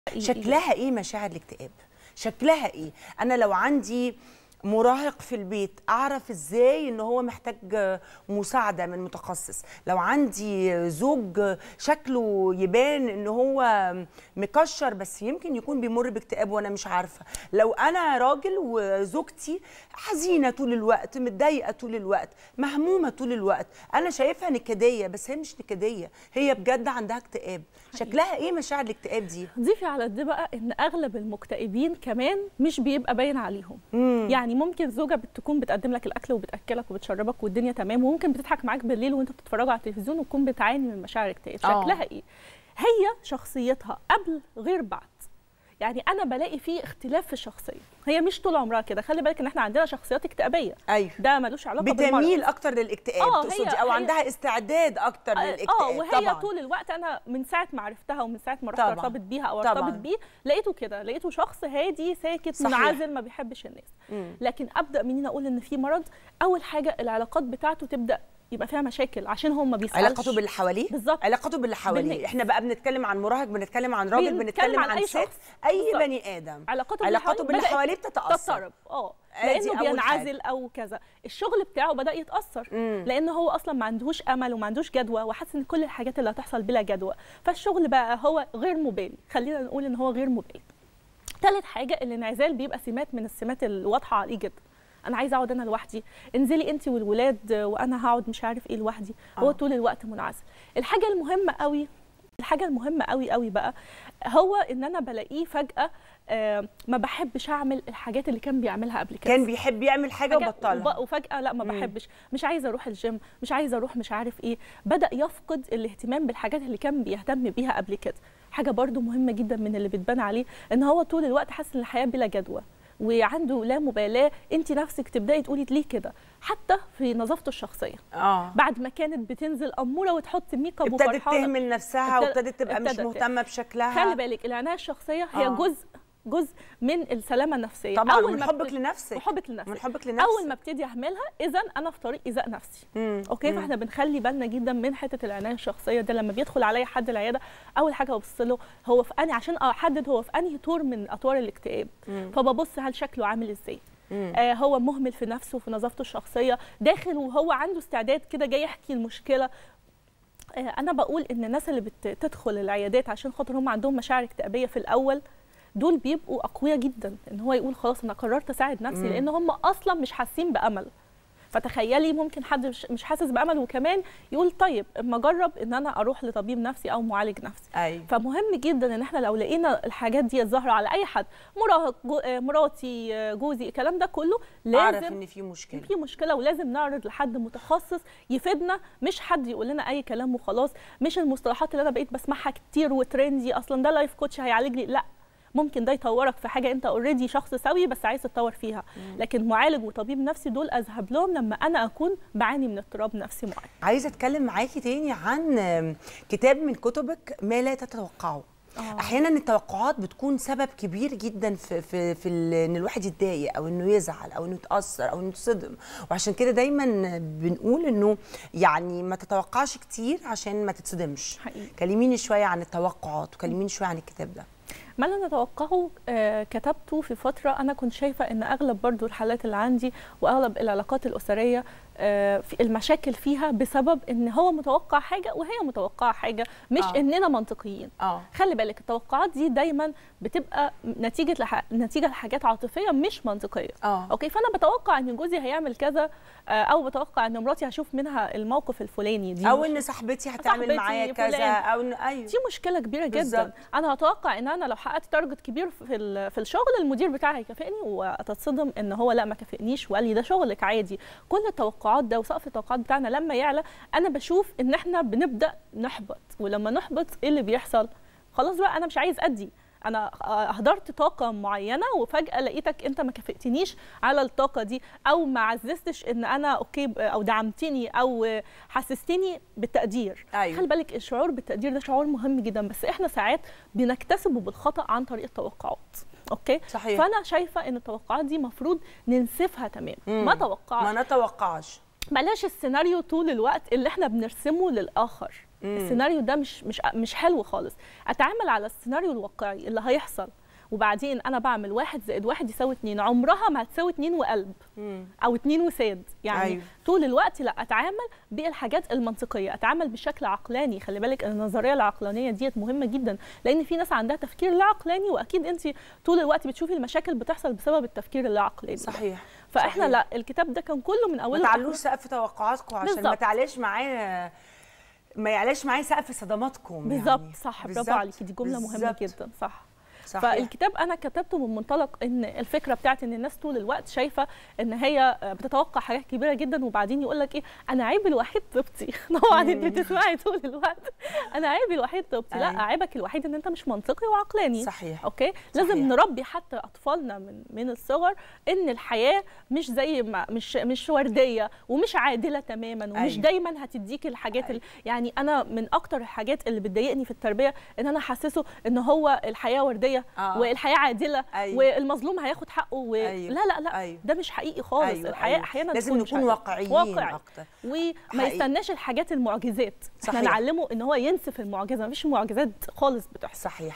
شكلها ايه مشاعر الاكتئاب شكلها ايه انا لو عندي مراهق في البيت اعرف ازاي ان هو محتاج مساعده من متخصص لو عندي زوج شكله يبان ان هو مكشر بس يمكن يكون بيمر باكتئاب وانا مش عارفه لو انا راجل وزوجتي حزينه طول الوقت متضايقه طول الوقت مهمومه طول الوقت انا شايفها نكديه بس هي مش نكديه هي بجد عندها اكتئاب شكلها ايه مشاعر الاكتئاب دي ضيفي على ده بقى ان اغلب المكتئبين كمان مش بيبقى باين عليهم مم. يعني ممكن زوجه بتكون بتقدم لك الاكل وبتاكلك وبتشربك والدنيا تمام وممكن بتضحك معاك بالليل وانتوا بتتفرجوا على التلفزيون وتكون بتعاني من مشاعر اكتئاب آه. شكلها ايه هي شخصيتها قبل غير بعد يعني انا بلاقي فيه اختلاف في الشخصيه هي مش طول عمرها كده خلي بالك ان احنا عندنا شخصيات اكتئابيه ايوه ده ملوش علاقه بالمرض. بتميل اكتر للاكتئاب آه، تقصدي هي- او هي- عندها استعداد اكتر اه للاكتئاب وهي طبعا طول الوقت انا من ساعه ما عرفتها ومن ساعه ما رحت طبعاً. ارتبط بيها او طبعاً. ارتبط بيه لقيته كده لقيته شخص هادي ساكت صحيح. منعزل ما بيحبش الناس مم. لكن ابدا منين اقول ان في مرض اول حاجه العلاقات بتاعته تبدا يبقى فيها مشاكل عشان هو ما بيسالش علاقته باللي حواليه بالظبط. علاقته باللي حواليه بالناس. احنا بقى بنتكلم عن مراهق بنتكلم عن راجل بنتكلم بنتكلم عن عن, أي ست شخص. اي بالظبط. بني ادم علاقاته علاقاته باللي بدأت حواليه بتتاثر تضطرب اه آدي لانه أول حاجة. بينعزل او كذا الشغل بتاعه بدا يتاثر مم. لان هو اصلا ما عندهوش امل وما عندوش جدوى وحاسس ان كل الحاجات اللي هتحصل بلا جدوى فالشغل بقى هو غير مبالي خلينا نقول ان هو غير مبالي ثالث حاجه الانعزال بيبقى سمات من السمات الواضحه عليه جدا انا عايزه اقعد انا لوحدي انزلي انت والولاد وانا هقعد مش عارف ايه لوحدي هو آه. طول الوقت منعزل الحاجه المهمه قوي الحاجه المهمه قوي قوي بقى هو ان انا بلاقيه فجاه آه، ما بحبش اعمل الحاجات اللي كان بيعملها قبل كده كان بيحب يعمل حاجه حاجة وبطلها وب- وفجاه لا ما مم. بحبش مش عايزه اروح الجيم مش عايزه اروح مش عارف ايه بدا يفقد الاهتمام بالحاجات اللي كان بيهتم بيها قبل كده حاجه برضو مهمه جدا من اللي بتبان عليه ان هو طول الوقت حاسس ان الحياه بلا جدوى وعنده لا مبالاه انت نفسك تبداي تقولي ليه كده حتى في نظافته الشخصيه اه بعد ما كانت بتنزل اموره وتحط ميك اب ابتدت وفرحانه تهمل نفسها ابتدت- وابتدت تبقى مش ابتدت- مهتمه بشكلها خلي بالك العنايه الشخصيه هي آه. جزء جزء من السلامه النفسيه طبعا أول من ما حبك بت- لنفسك من حبك لنفسك من حبك لنفسك اول ما ابتدي اهملها اذا انا في طريق ايذاء نفسي مم. اوكي مم. فاحنا بنخلي بالنا جدا من حته العنايه الشخصيه ده لما بيدخل عليا حد العياده اول حاجه ببص له هو في انهي عشان احدد هو في انهي طور من اطوار الاكتئاب مم. فببص هل شكله عامل ازاي مم. آه هو مهمل في نفسه وفي نظافته الشخصيه داخل وهو عنده استعداد كده جاي يحكي المشكله آه انا بقول ان الناس اللي بتدخل العيادات عشان خاطر هم عندهم مشاعر اكتئابيه في الاول دول بيبقوا اقوياء جدا ان هو يقول خلاص انا قررت اساعد نفسي مم. لان هم اصلا مش حاسين بامل فتخيلي ممكن حد مش- مش حاسس بامل وكمان يقول طيب اما اجرب ان انا اروح لطبيب نفسي او معالج نفسي ايوه فمهم جدا ان احنا لو لقينا الحاجات دي ظاهره على اي حد مراهق جو آه، مراتي آه، جوزي الكلام ده كله اعرف لازم ان في مشكله في مشكله ولازم نعرض لحد متخصص يفيدنا مش حد يقول لنا اي كلام وخلاص مش المصطلحات اللي انا بقيت بسمعها كتير وترندي اصلا ده لايف كوتش هيعالجني لا ممكن ده يطورك في حاجه انت اوريدي شخص سوي بس عايز تتطور فيها لكن معالج وطبيب نفسي دول اذهب لهم لما انا اكون بعاني من اضطراب نفسي معين عايزه اتكلم معاكي تاني عن آم، كتاب من كتبك ما لا تتوقعه آه. احيانا التوقعات بتكون سبب كبير جدا في في في ال- ان الواحد يتضايق او انه يزعل او انه يتاثر او انه يتصدم وعشان كده دايما بنقول انه يعني ما تتوقعش كتير عشان ما تتصدمش حقيقي. كلميني شويه عن التوقعات وكلميني شويه عن الكتاب ده ما لا نتوقعه آه، كتبته في فترة أنا كنت شايفة إن أغلب برضو الحالات اللي عندي وأغلب العلاقات الأسرية آه، في المشاكل فيها بسبب إن هو متوقع حاجة وهي متوقعة حاجة مش آه. آه. إننا منطقيين اه خلي بالك التوقعات دي دايما بتبقى نتيجة لح... نتيجة لحاجات عاطفية مش منطقية اه اوكي فانا بتوقع ان جوزي هيعمل كذا آه، او بتوقع ان مراتي هشوف منها الموقف الفلاني دي او مش- ان صاحبتي هتعمل صاحبتي معايا كذا فلان. او ان ايوه دي مشكله كبيره بالظبط. جدا انا هتوقع ان انا لو حققت تارجت كبير في ال- في الشغل المدير بتاعي هيكافئني وتتصدم ان هو لا ما كافئنيش وقال لي ده شغلك عادي كل التوقعات ده وسقف التوقعات بتاعنا لما يعلى انا بشوف ان احنا بنبدا نحبط ولما نحبط ايه اللي بيحصل خلاص بقى انا مش عايز ادي انا اهدرت طاقه معينه وفجاه لقيتك انت ما كافئتنيش على الطاقه دي او ما عززتش ان انا اوكي او دعمتني او حسستني بالتقدير أيوة. خلي بالك الشعور بالتقدير ده شعور مهم جدا بس احنا ساعات بنكتسبه بالخطا عن طريق التوقعات اوكي صحيح. فانا شايفه ان التوقعات دي مفروض ننسفها تمام مم. ما توقعش ما نتوقعش بلاش السيناريو طول الوقت اللي احنا بنرسمه للاخر السيناريو ده مش مش مش حلو خالص اتعامل على السيناريو الواقعي اللي هيحصل وبعدين انا بعمل واحد زائد واحد يساوي اتنين عمرها ما هتساوي اتنين وقلب او اتنين وساد يعني أيوة. أيوه. طول الوقت لا اتعامل بالحاجات المنطقيه اتعامل بشكل عقلاني خلي بالك ان النظريه العقلانيه ديت مهمه جدا لان في ناس عندها تفكير لا عقلاني واكيد انت طول الوقت بتشوفي المشاكل بتحصل بسبب التفكير اللا عقلاني ده. صحيح فاحنا صحيح. لا الكتاب ده كان كله من ما اوله تعلوش لآخره. سقف توقعاتكم عشان ما بالظبط. تعلاش معايا ما يعلاش معايا سقف صدماتكم بالظبط يعني. صح بالظبط. برافو عليكي دي جمله مهمه بالظبط. جدا صح صحيح. فالكتاب انا كتبته من منطلق ان الفكره بتاعت ان الناس طول الوقت شايفه ان هي بتتوقع حاجات كبيره جدا وبعدين يقول لك ايه انا عيبي الوحيد طيبتي طبعا انت بتسمعي طول الوقت انا عيبي الوحيد طيبتي لا أيوة. عيبك الوحيد ان انت مش منطقي وعقلاني صحيح اوكي لازم صحيح. نربي حتى اطفالنا من من الصغر ان الحياه مش زي ما مش مش ورديه ومش عادله تماما ومش أيوة. دايما هتديك الحاجات أيوة. ال... يعني انا من اكتر الحاجات اللي بتضايقني في التربيه ان انا احسسه ان هو الحياه ورديه آه. والحياه عادله أيوة. والمظلوم هياخد حقه و... أيوة. لا لا لا أيوة. ده مش حقيقي خالص أيوة، الحياه أيوة. احيانا لازم تكون مش نكون حقيقية. واقعيين واقعي أكتر. وما حقيقي. يستناش الحاجات المعجزات احنا صحيح. نعلمه ان هو ينسف المعجزه مفيش معجزات خالص بتحصل صحيح